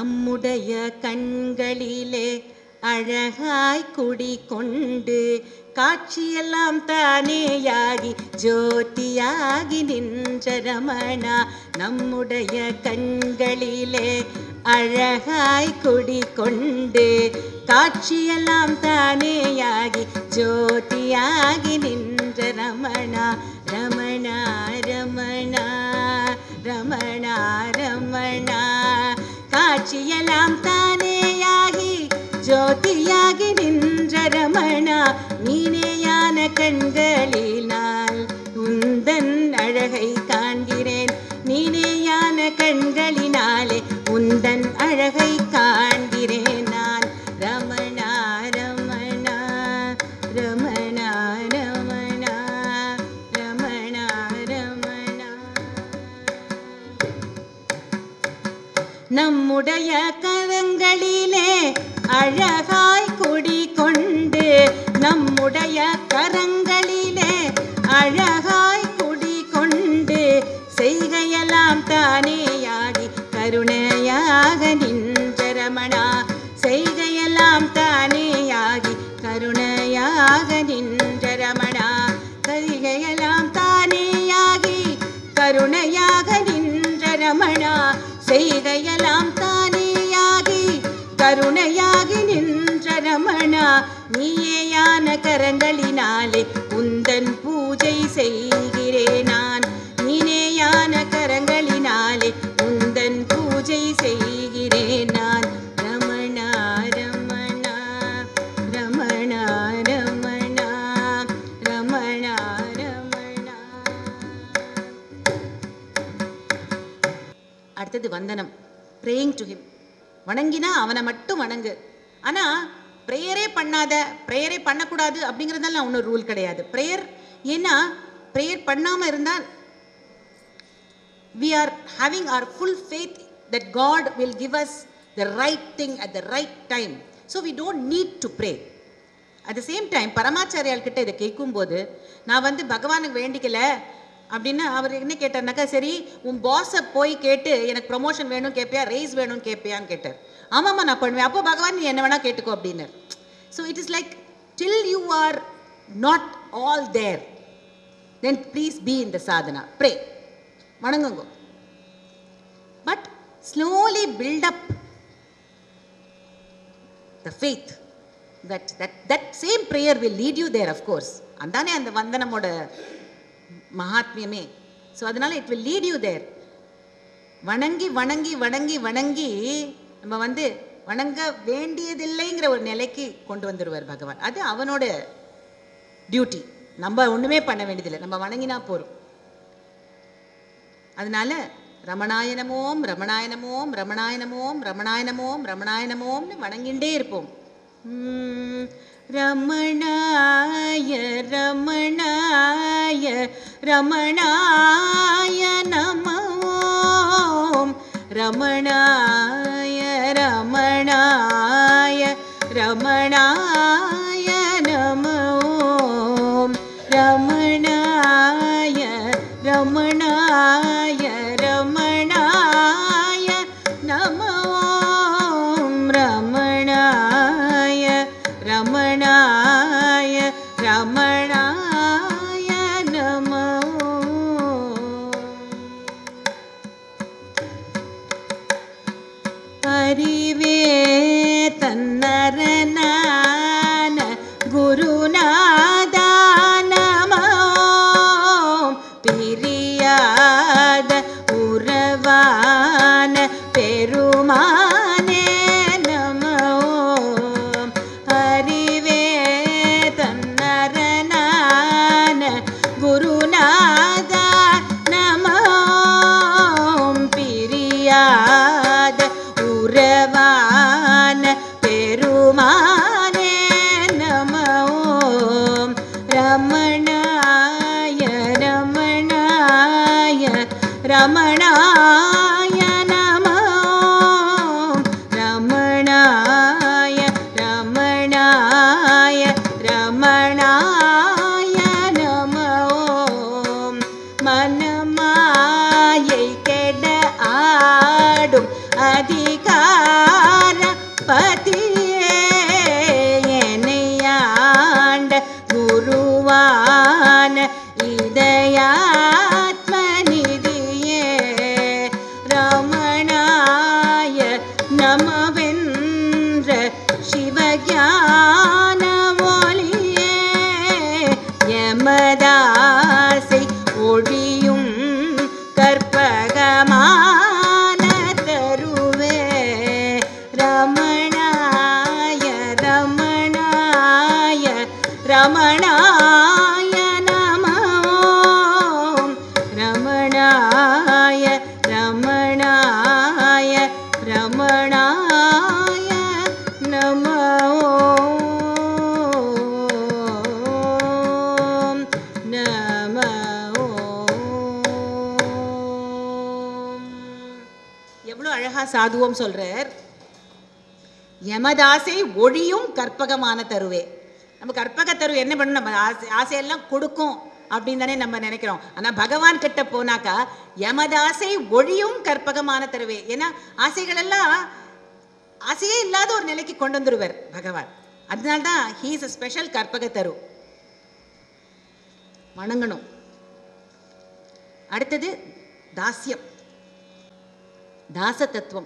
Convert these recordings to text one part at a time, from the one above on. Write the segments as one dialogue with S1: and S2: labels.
S1: நம்முடைய கண்களிலே அழகாய் குடிகொண்டு காட்சியெல்லாம் தானேயாகி ஜோதியாகி நின்ற ரமணா நம்முடைய கண்களிலே அழகாய் குடிகொண்டு காட்சியெல்லாம் தானேயாகி ஜோதியாகி நின்ற ரமணா ரமணா ரமணா ரமணா ரமணா காட்சியெல்லாம் தானேயாகி ஜோதியாகி நின்ற ரமணா நீனேயான கண்களினால் உந்தன் அழகை காண்கிறேன் நீனேயான கண்களினாலே உந்தன் அழகை காண்கிறேன் நான் ரமணா ரமணா ரமணா ரமணா ரமணா ரமணா நம்முடைய கரங்களிலே அழகாய் குடிகொண்டு நம்முடைய கரங்களிலே அழகாய் குடிகொண்டு செய்கையெல்லாம் தானேயாகி கருணையாக நின்ற ரமணா செய்கையெல்லாம் தானேயாகி கருணையாக நின்ற ரமணா செய்கையெல்லாம் தானேயாகி கருணையாக நின்ற ரமணா செய்கையெல்லாம் தானேயாகி கருணையாகி நின்ற ரமணா நீயேயான கரங்களினாலே உந்தன் பூஜை செய்கிறேன் நான் நீனேயான கரங்களினாலே உந்தன் பூஜை செய்கிறேன் நான் ரமணா ரமணா ரமணா ரமணா ரமணா ரமணா அடுத்தது வந்தனம் ப்ரேயிங் டு ஹிம் வணங்கினா அவனை மட்டும் வணங்கு ஆனா ப்ரேயரே பண்ணாத ப்ரேயரே பண்ணக்கூடாது அப்படிங்கிறதெல்லாம் ஒன்றும் ரூல் கிடையாது ப்ரேயர் ஏன்னா ப்ரேயர் பண்ணாம இருந்தால் we are having our full faith that God will give us the right thing at the right time. So we don't need to pray. At the same time பரமாச்சாரியால் கிட்ட இதை கேட்கும்போது நான் வந்து பகவானுக்கு வேண்டிக்கல அப்படின்னு அவர் என்ன கேட்டார்னாக்கா சரி உன் பாஸை போய் கேட்டு எனக்கு ப்ரொமோஷன் வேணும் கேட்பியா ரேஸ் வேணும் கேட்பியான்னு கேட்டார் ஆமாம்மா நான் பண்ணுவேன் அப்போ பகவான் நீ என்ன வேணா கேட்டுக்கோ அப்படின்னார் so it is like till you are not all there then please be in the sadhana pray வணங்குங்கோ but slowly build up the faith that that that same prayer will lead you there of course அதானே அந்த வந்தனமோட மகாத்மியமே so அதனால it will lead you there வணங்கி வணங்கி வணங்கி வணங்கி நம்ம வந்து வணங்க வேண்டியதில்லைங்கிற ஒரு நிலைக்கு கொண்டு வந்துடுவார் பகவான் அது அவனோட டியூட்டி நம்ம ஒன்றுமே பண்ண வேண்டியதில்லை நம்ம வணங்கினா போகிறோம் அதனால ரமணாயனமோம் ரமணாயனமோம் ரமணாயனமோம் ரமணாயனமோம் ரமணாயனமோம்னு வணங்கிண்டே இருப்போம் உம், ரமணாய ரமணாய ரமணாய நமோம் ரமணாய ரமணாய ரமணாய நமோம் ரமணாய ரமணாய ரமணாய நமோம் ரமணாய ரமணாய ரமணாய நமோ அறிவே தன்னரனான குருநாத நமோம் பிரியாத உறவான பெருமானே நமோம் அறிவே தன்னரனான குருநாத நமோம் பிரியாத உறவான பெருமானே நமோம் ரமணாய ரமணாய ரமணாய நமோம் ரமணாய ரமணாய ரமணாய நமோம் மனமாயை கெட ஆடும் அதிகார எவ்வளோ அழகா சாதுவோம் சொல்றார் யமதாசை ஒழியும் கற்பகமான தருவே நம்ம கற்பக தரு என்ன பண்ணணும் நம்ம ஆசை ஆசையெல்லாம் கொடுக்கும் அப்படின்னு தானே நம்ம நினைக்கிறோம் ஆனா பகவான் கிட்ட போனாக்கா யமதாசை ஒழியும் கற்பகமான தருவே ஏன்னா ஆசைகள் எல்லாம் ஆசையே இல்லாத ஒரு நிலைக்கு கொண்டு வந்துருவார் பகவான் அதனால தான் ஹீஸ் அ ஸ்பெஷல் கற்பக தரு வணங்கணும் அடுத்தது தாஸ்யம் தாச தத்துவம்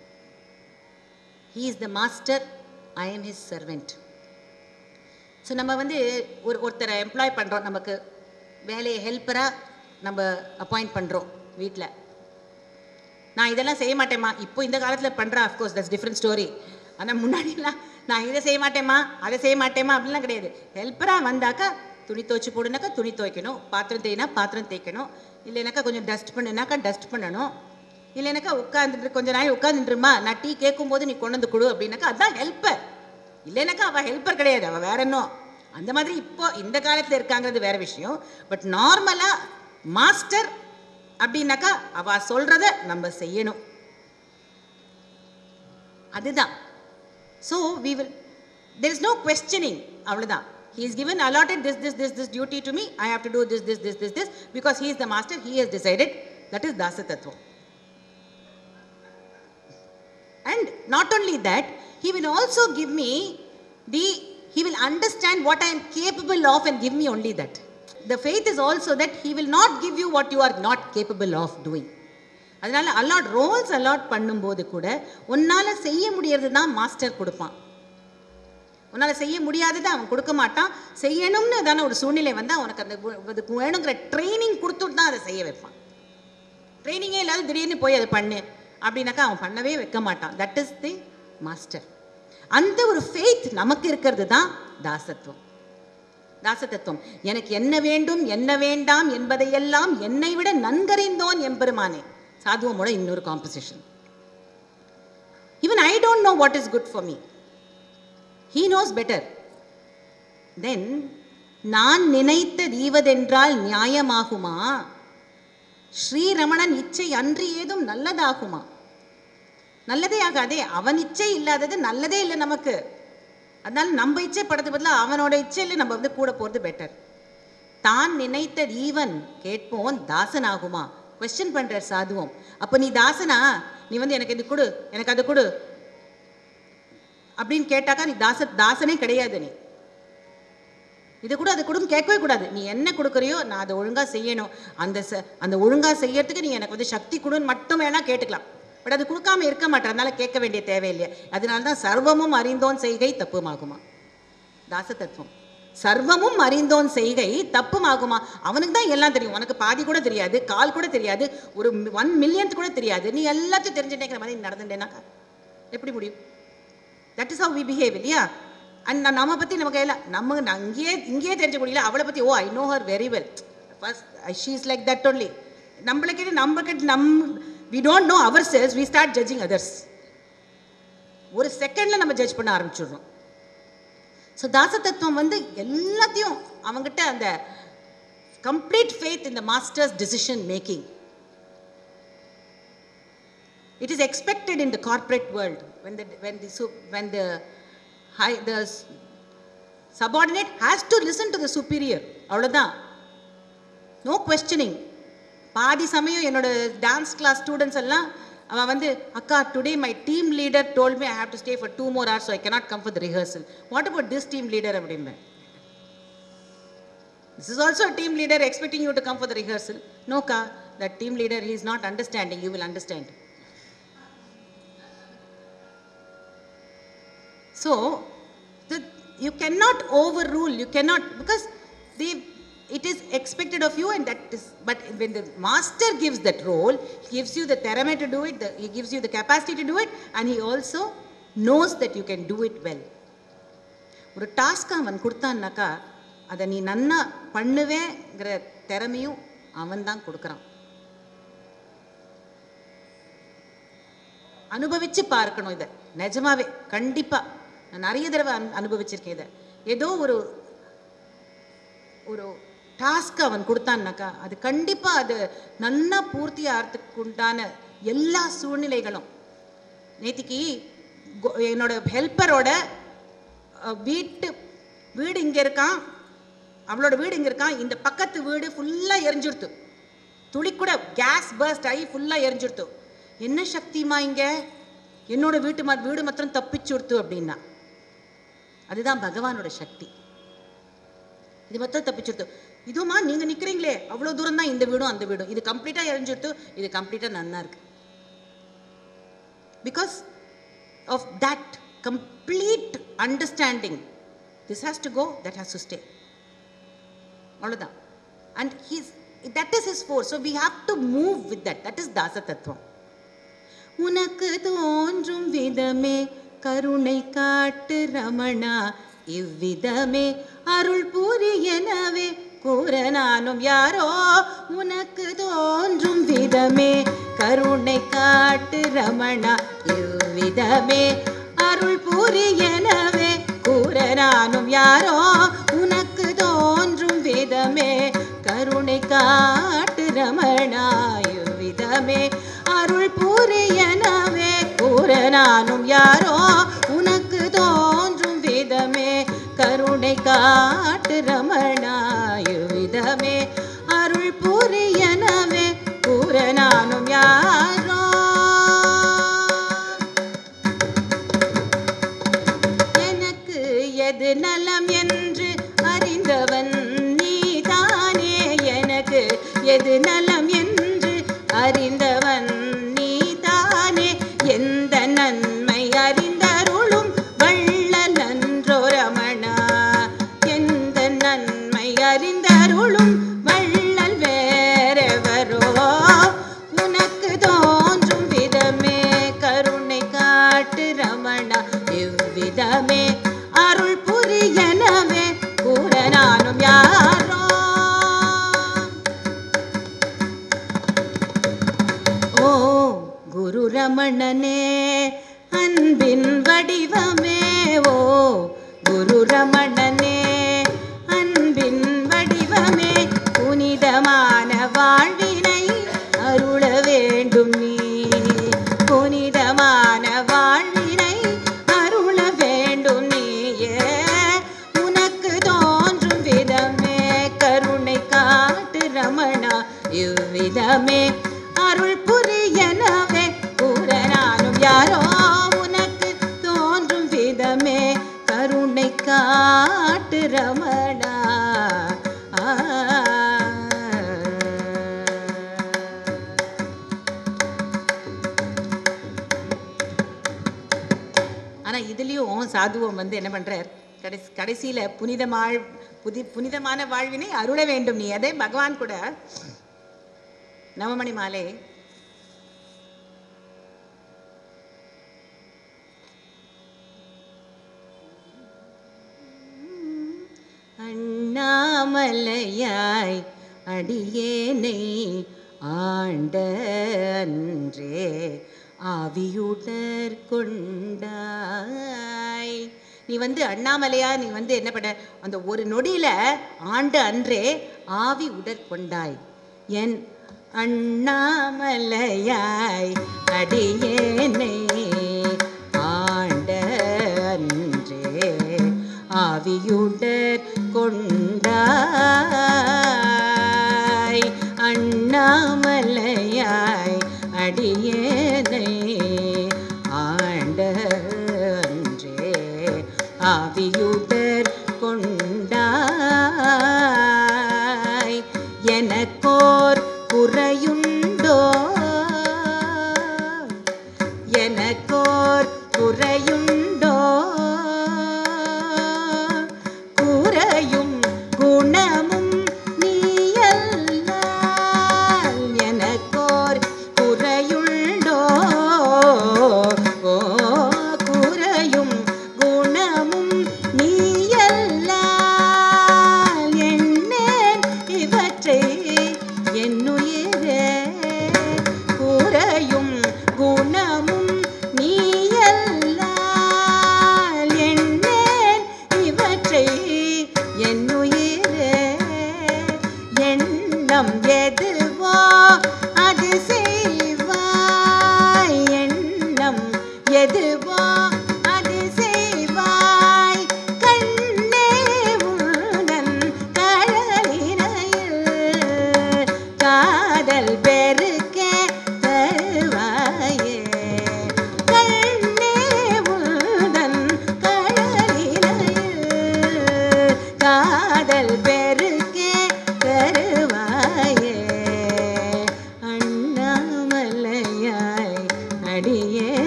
S1: he is the master I am his servant so நம்ம வந்து ஒரு ஒருத்தரை எம்ப்ளாய் பண்ணுறோம் நமக்கு வேலையை ஹெல்ப்பராக நம்ம அப்பாயிண்ட் பண்ணுறோம் வீட்டில் நான் இதெல்லாம் செய்ய மாட்டேம்மா இப்போ இந்த காலத்தில் பண்ணுறேன் அஃப்கோர்ஸ் தட்ஸ் டிஃப்ரெண்ட் ஸ்டோரி ஆனால் முன்னாடிலாம் நான் இதை செய்ய மாட்டேம்மா அதை செய்ய மாட்டேம்மா அப்படிலாம் கிடையாது ஹெல்ப்பராக வந்தாக்கா துணி துவைச்சு போடுனாக்கா துணி துவைக்கணும் பாத்திரம் தேய்னா பாத்திரம் தேய்க்கணும் இல்லைனாக்கா கொஞ்சம் டஸ்ட் பண்ணுனாக்கா டஸ்ட் பண்ணணும் இல்லைனாக்கா உட்காந்துட்டு கொஞ்ச நாள் உட்காந்துட்டுருமா நான் டீ கேட்கும்போது நீ கொண்டு வந்து கொடு அப்படின்னாக்கா அதான் ஹெல்ப்பர் இல்லைனாக்கா அவள் ஹெல்ப்பர் கிடையாது அவள் வேற என்ன அந்த மாதிரி இப்போ இந்த காலத்தில் இருக்காங்கிறது வேற விஷயம் பட் நார்மலாக மாஸ்டர் அப்படின்னாக்கா அவ சொல்றத நம்ம செய்யணும் அதுதான் so we will there is no questioning அவ்வளோதான் he is given allotted this this this this duty to me i have to do this this this this this because he is the master he has decided that is dasa tattva and not only that he will also give me the he will understand what i am capable of and give me only that the faith is also that he will not give you what you are not capable of doing அதனால allot roles allot பண்ணும்போது கூட உன்னால செய்ய முடியறது தான் master கொடுப்பான் உன்னால செய்ய முடியாததை அவன் கொடுக்க மாட்டான் செய்யணும்னு தானே ஒரு சூழ்நிலை வந்தால் அவனுக்கு அந்த கு- அதுக்கு வேணுங்கிற ட்ரைனிங் கொடுத்துட்டு தான் அதை செய்ய வைப்பான் ட்ரைனிங்கே இல்லாத திடீர்னு போய் அதை பண்ணு அப்படின்னாக்கா அவன் பண்ணவே வைக்க மாட்டான் தட் இஸ் தி மாஸ்டர் அந்த ஒரு ஃபெய்த் நமக்கு இருக்கிறது தான் தாசத்துவம் தாசதத்துவம் எனக்கு என்ன வேண்டும் என்ன வேண்டாம் என்பதையெல்லாம் என்னை விட நன்கறிந்தோன் எம்பெருமானே சாதுவமோட இன்னொரு composition even I don't know what is good for me he knows better then நான் நினைத்த தீவதென்றால் நியாயமாகுமா ஸ்ரீரமணன் இச்சை அன்று ஏதும் நல்லதாகுமா நல்லதே ஆகாதே அவன் இச்சை இல்லாதது நல்லதே இல்லை நமக்கு அதனால நம்ம இச்சை படத்து பதிலாக அவனோட இச்சையில் நம்ம வந்து கூட போகிறது பெட்டர் தான் நினைத்த ஈவன் கேட்போன் தாசன் ஆகுமா கொஸ்டின் பண்ற சாதுவோம் அப்போ நீ தாசனா நீ வந்து எனக்கு இது கொடு எனக்கு அது கொடு அப்படின்னு கேட்டாக்கா நீ தாச தாசனே கிடையாது நீ இது கூட அது கொடுன்னு கேட்கவே கூடாது நீ என்ன கொடுக்குறியோ நான் அதை ஒழுங்காக செய்யணும் அந்த ச அந்த ஒழுங்காக செய்யறதுக்கு நீ எனக்கு வந்து சக்தி கொடுன்னு மட்டும் வேணா கேட்டுக்கலாம் பட் அது கொடுக்காம இருக்க மாட்டேன் அதனால கேட்க வேண்டிய தேவையில்லை அதனால தான் சர்வமும் அறிந்தோன் செய்கை தப்புமாகுமா தாச தத்துவம் சர்வமும் அறிந்தோன் செய்கை தப்புமாகுமா அவனுக்கு தான் எல்லாம் தெரியும் உனக்கு பாதி கூட தெரியாது கால் கூட தெரியாது ஒரு ஒன் மில்லியன்த் கூட தெரியாது நீ எல்லாத்தையும் தெரிஞ்சுட்டேங்கிற மாதிரி நடந்துட்டேனாக்கா எப்படி முடியும் that is how we behave இல்லையா அண்ட் நான் நம்ம பற்றி நமக்கு எல்லாம் நம்ம நான் இங்கேயே இங்கேயே தெரிஞ்ச முடியல அவளை பற்றி oh I know her very well first she is like that only நம்மளை கேட்டு நம்ம கேட்டு நம் we don't know ourselves we start judging others ஒரு செகண்டில் நம்ம ஜட்ஜ் பண்ண ஆரம்பிச்சிடுறோம் ஸோ தாசதத்துவம் வந்து எல்லாத்தையும் அவங்ககிட்ட அந்த கம்ப்ளீட் ஃபேத் இந்த masters decision making it is expected in the corporate world when the when the su- when the high the s- subordinate has to listen to the superior அவ்வளோதான் no questioning பாதி சமயம் என்னோட dance class students எல்லாம் அவன் வந்து அக்கா today my team leader told me I have to stay for two more hours I cannot come for the rehearsal what about this team leader அப்படிம்பேன் This is also a team leader expecting you to come for the rehearsal. No, Ka, that team leader, he is not understanding. You will understand. So, the, you cannot overrule, you cannot, because they, it is expected of you and that is, but when the master gives that role, he gives you the theremin to do it, the, he gives you the capacity to do it and he also knows that you can do it well. ஒரு task அவன் கொடுத்தான்னாக்கா அதை நீ நன்னா பண்ணுவேங்கிற திறமையும் அவன் தான் கொடுக்குறான் அனுபவிச்சு பார்க்கணும் இதை நிஜமாவே கண்டிப்பா நான் நிறைய தடவை அனு அனுபவிச்சிருக்கேன் இதை ஏதோ ஒரு ஒரு டாஸ்க் அவன் கொடுத்தான்னாக்கா அது கண்டிப்பா அது நல்லா பூர்த்தி ஆகிறதுக்கு உண்டான எல்லா சூழ்நிலைகளும் நேத்திக்கு கோ- என்னோட ஹெல்ப்பரோட வீட்டு வீடு இங்கே இருக்கான் அவளோட வீடு இங்கே இருக்கான் இந்த பக்கத்து வீடு ஃபுல்லாக எரிஞ்சுடுத்து துளி கூட கேஸ் பர்ஸ்ட் ஆகி ஃபுல்லாக எரிஞ்சுடுத்து என்ன சக்திமா இங்கே என்னோட வீட்டு ம வீடு மாத்திரம் தப்பிச்சுடுத்து அப்படின்னா அதுதான் பகவானோட சக்தி இது மாத்திரம் தப்பிச்சுடுத்து இதுமா நீங்க நிக்கிறீங்களே அவ்வளவு தூரம் தான் இந்த வீடும் அந்த வீடும் இது கம்ப்ளீட்டா எரிஞ்சுடுத்து இது கம்ப்ளீட்டா நன்னா இருக்கு because of that complete understanding this has to go that has to stay அவ்வளோதான் and he's that is his force so we have to move with that that is தாச தத்துவம் உனக்கு தோன்றும் விதமே கருணை காட்டு ரமணா இவ்விதமே அருள் புரியனவே கூற நானும் யாரோ உனக்கு தோன்றும் விதமே கருணை காட்டு ரமணா இவ்விதமே அருள் புரியனவே கூற நானும் யாரோ உனக்கு தோன்றும் விதமே கருணை காட்டு ரமணா இவ்விதமே அருள் புரியனவே கூற நானும் யாரோ உனக்கு தோன்றும் விதமே கருணை காட்டு ரமணாயு விதமே அருள் புரியனவே கூற நானும் யாரோ எனக்கு எது நலம் என்று அறிந்தவன் நீதானே எனக்கு எது நலம் என்று அறிந்தவன் நீதானே எந்த நன்மை அறிந்தருளும் வள்ளல் அன்றோ ரமணா எந்த நன்மை அறிந்தருளும் வள்ளல் வேறெவரோ உனக்கு தோன்றும் விதமே கருணை காட்டு ரமணா இவ்விதமே அருள் புரியனவே கூட நானும் யாரோ ஓ குரு ரமணனே அன்பின் வடிவமே ஓ குரு ரமணனே அன்பின் வடிவமே புனிதமான வாழ்வினை அருள வேண்டும் நீ புனிதமான வாழ்வினை அருள வேண்டும் நீயே உனக்கு தோன்றும் விதமே கருணை காட்டு ரமணா இவ்விதமே அருள் புரியனவே கூற நானும் யாரோ உனக்கு தோன்றும் விதமே கருணை காட்டு ரமணா ஆ. ஆனா இதுலயும் சாதுவம் வந்து என்ன பண்றார் கடைசி கடைசியில புனிதமாழ் புதி புனிதமான வாழ்வினை அருள வேண்டும் நீ அதே பகவான் கூட நவமணி மாலை அண்ணாமலையாய் அடியேனை ஆண்ட அன்றே ஆவியுடர் கொண்டாய் நீ வந்து அண்ணாமலையா நீ வந்து என்ன பண்ண அந்த ஒரு நொடியில ஆண்டு அன்றே ஆவி உடற் கொண்டாய் என் அண்ணாமலையாய் அடியேனை ஆண்ட அன்றே ஆவியுடற் கொண்டாய் அண்ணாமலையாய் அடியேனை ஆண்ட அன்றே ஆவியுடற் கொண்டாய் எனக்கோர் குறையுண்டோ எனக்கோர் குறையுண்டோ குறையும் குணமும் நீயல்லால் எனக்கோர் குறையுண்டோ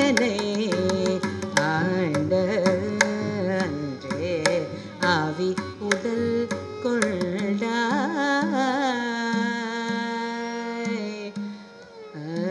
S1: என்னை ஆண்ட அன்றே ஆவி உடல் கொண்டாய்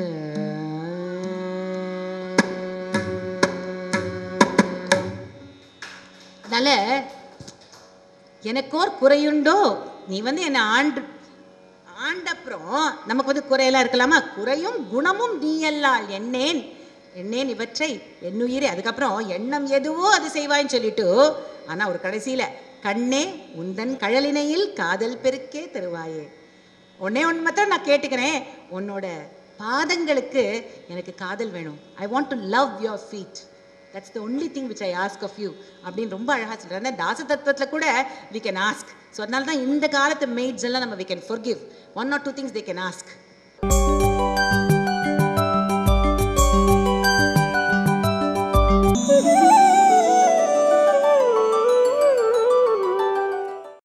S1: அதனால எனக்கோர் குறையுண்டோ நீ வந்து என்னை ஆண்டு ஆண்டப்புறம் நமக்கு வந்து குறையெல்லாம் இருக்கலாமா குறையும் குணமும் நீ அல்லால் என்னேன் என்னேன் இவற்றை என்னுயிரே அதுக்கப்புறம் எண்ணம் எதுவோ அது செய்வாய்ன்னு சொல்லிட்டு ஆனா ஒரு கடைசியில கண்ணே உந்தன் கழலினையில் காதல் பெருக்கே தருவாயே ஒன்னே ஒன்று மாத்திரம் நான் கேட்டுக்கிறேன் உன்னோட பாதங்களுக்கு எனக்கு காதல் வேணும் I want to love your feet that's the only thing which I ask of you அப்படின்னு ரொம்ப அழகாக சொல்கிறார் அந்த தாச தத்துவத்தில் கூட வி கேன் ஆஸ்க் ஸோ அதனால தான் இந்த காலத்து மெய்ட்ஸ் எல்லாம் நம்ம we can forgive one or two things they can ask